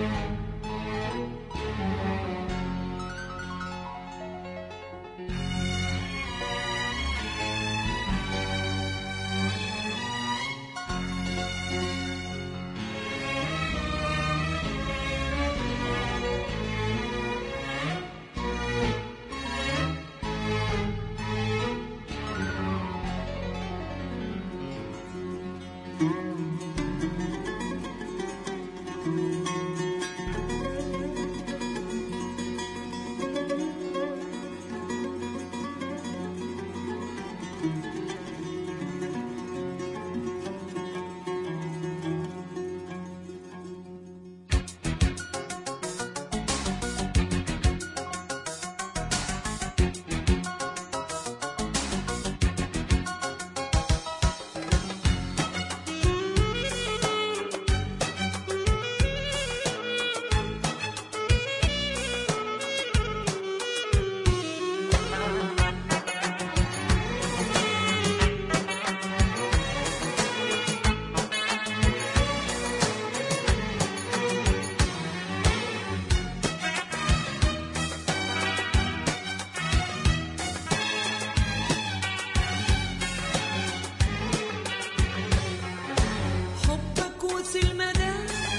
حبك وصل مدى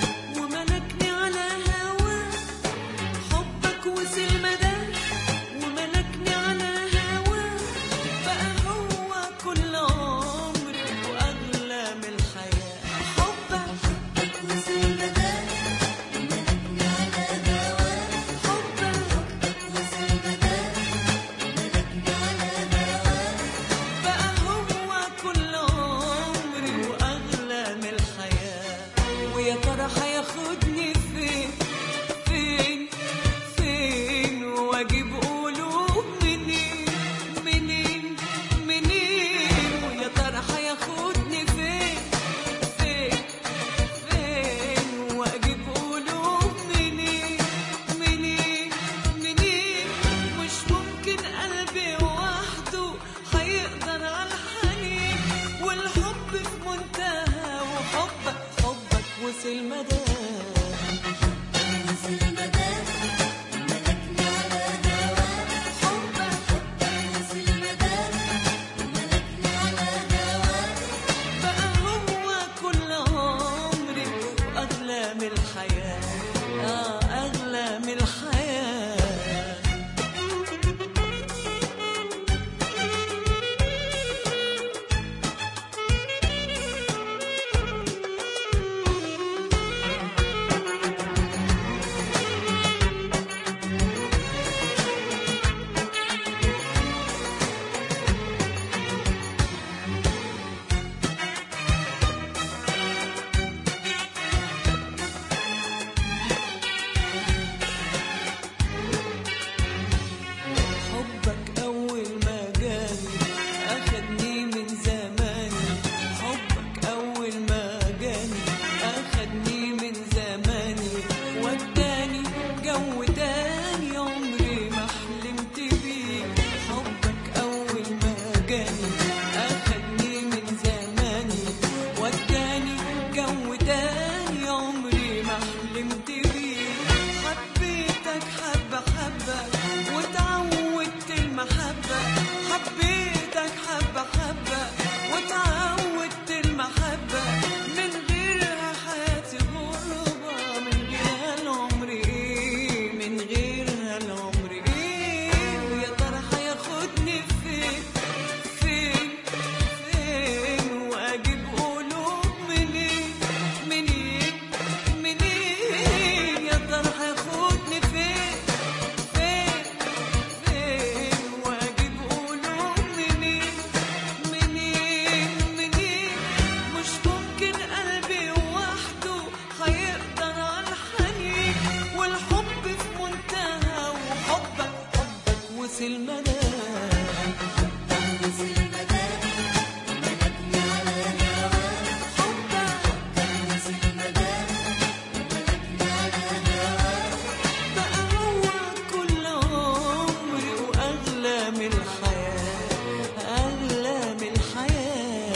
وملكني على هواك حبك وصل مدى وملكني على هواك بقى هو كل عمري واغلى من الحياه حبك حبك وصل مدى وملكني على هواك حبك حبك وصل مدى وملكني على هواك بقى هو كل عمري واغلى من الحياه ويا ترى هياخدني فين فين فين واجيب قلوب منين منين منين ويا ترى هياخدني فين فين فين واجيب قلوب منين منين منين مش ممكن قلبي وحده هيقدر على الحنين والحب في منتهى وحبك حبك وصل مدى وصل مدى وملكني على هواك حبك وصل مدى وملكني على هواك بقى هو كل عمري واغلى من الحياه اه اغلى من الحياه حبك أول ما جاني أخدني من زماني حبك أول ما جاني أخدني من زماني وداني جو تاني عمري ما حلمت بيه حبك أول ما جاني أخدني من زماني وداني جو تاني عمري ما حلمت بيه حبيتك حبة حبة وتعودت المحبة حبيتك حبة حبة وتعودت المحبة من غيرها حياتي غربة من غيرها العمر ايه من غيرها العمر ايه ويا ترى هياخدني فين فين فين واجيب قلوب منين منين منين يا ترى هياخدني فين فين فين واجيب قلوب منين منين منين مش ممكن قلبي وحده هيقدر على الحنين والحب في منتهى وحبك حبك وصل مدى وصل مدى وملكني على هواك حبك وصل مدى وملكني على هواك بقى هو كل عمري واغلى من الحياه اغلى من الحياه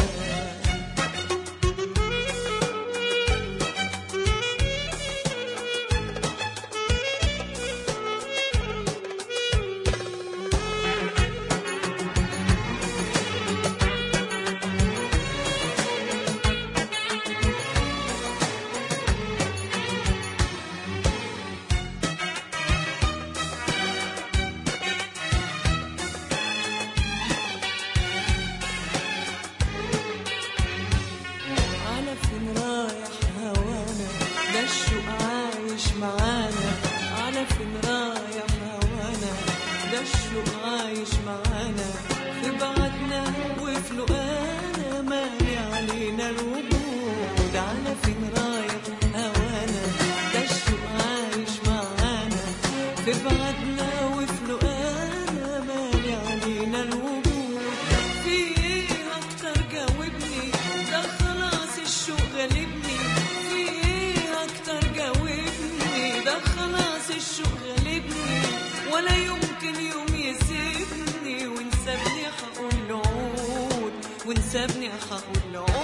معانا على فين رايح هوانا ده الشوق عايش معانا في بعدنا وفي لقانا مالي علينا الوجود على فين رايح هوانا ده الشوق عايش معانا في بعدنا وفي لقانا مالي علينا الوجود في ايه اكتر جاوبني ده خلاص الشوق غالبني في ايه اكتر جاوبني ده خلاص الشوق غالبني ولا يمكن يوم يسيبني وانسابني هقول له عود وانسابني هقول له